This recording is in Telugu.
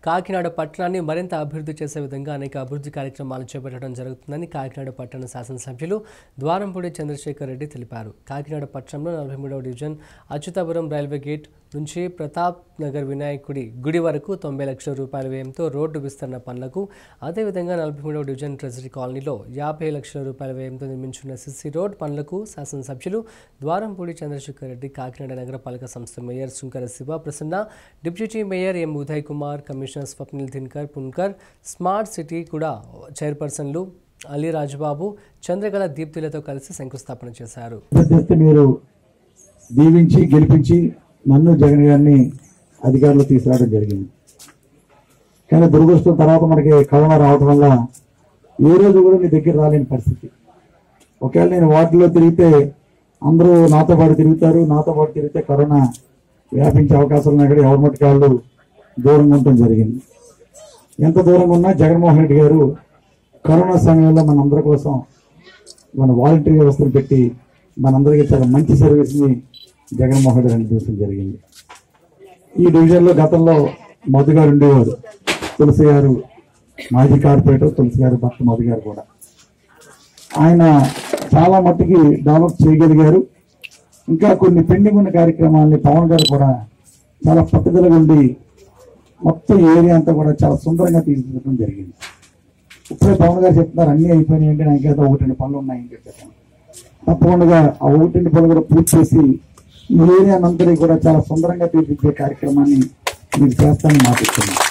కాకినాడ పట్టణాన్ని మరింత అభివృద్ధి చేసే విధంగా అనేక అభివృద్ధి కార్యక్రమాలు చేపట్టడం జరుగుతుందని కాకినాడ పట్టణ శాసనసభ్యులు ద్వారంపూడి చంద్రశేఖర్ రెడ్డి తెలిపారు కాకినాడ పట్టణంలో నలభై మూడవ డివిజన్ అచ్యుతాపురం రైల్వే గేట్ నుంచి ప్రతాప్ నగర్ వినాయకుడి గుడి వరకు తొంభై లక్షల రూపాయల వ్యయంతో రోడ్డు విస్తరణ పనులకు అదేవిధంగా నలభై మూడవ డివిజన్ ట్రెజరీ కాలనీలో యాభై లక్షల రూపాయల వ్యయంతో నిర్మించిన సిసి రోడ్ పనులకు శాసనసభ్యులు ద్వారంపూడి చంద్రశేఖర్ రెడ్డి కాకినాడ నగరపాలక సంస్థ mayor Shunkara Siva Prasanna deputy mayor M Uday Kumar commissioner Swapnil Dinkar Punkar smart city కూడా చైర్పర్సన్లు అలీ రాజబాబు చంద్రకళ దీప్తిలతో కలిసి శంకుస్థాపన చేశారు చేస్తే మీరు దీవించి గెలిపించి నన్ను జగన్ గారిని అధికారులు తీసుకురావడం జరిగింది కానీ దురదృష్టం తర్వాత మనకి కరోనా రావడం వల్ల ఏ రోజు కూడా మీ దగ్గర రాలేని పరిస్థితి ఒకవేళ నేను వార్డులో తిరిగితే అందరూ నాతో పాటు తిరుగుతారు నాతో పాటు తిరిగితే కరోనా వ్యాపించే అవకాశాలు ఉన్నాయి కూడా ఎవరి మట్టుకు వాళ్ళు దూరంగా ఉండటం జరిగింది ఎంత దూరంగా ఉన్నా జగన్మోహన్ రెడ్డి గారు కరోనా సమయంలో మనందరి కోసం మన వాలంటీర్ వ్యవస్థను పెట్టి మనందరికీ చాలా మంచి సర్వీస్ ని జగన్మోహన్ రెడ్డి అందించడం జరిగింది ఈ డివిజన్ లో గతంలో మధు గారు ఉండేవారు తులసి గారు మాజీ కార్పొరేటర్ తులసి గారు భర్త మధు గారు కూడా ఆయన చాలా మట్టుకి డెవలప్ చేయగలిగారు ఇంకా కొన్ని పెండింగ్ ఉన్న కార్యక్రమాలని పవన్ గారు కూడా చాలా పట్టుదలగా ఉండి మొత్తం ఏరియా అంతా కూడా చాలా సుందరంగా తీర్చిదిద్దడం జరిగింది ఇప్పుడే పవన్ గారు చెప్తున్నారు అన్ని అయిపోయినాయి అంటే నాకు ఏదో ఒకటి రెండు పనులు ఉన్నాయని చెప్పారు తప్పకుండా ఆ ఒకటి రెండు పనులు కూడా పూర్తి చేసి ఈ ఏరియా అంతటి కూడా చాలా సుందరంగా తీర్చిదిద్దే కార్యక్రమాన్ని మీరు చేస్తానని మాటిస్తున్నాను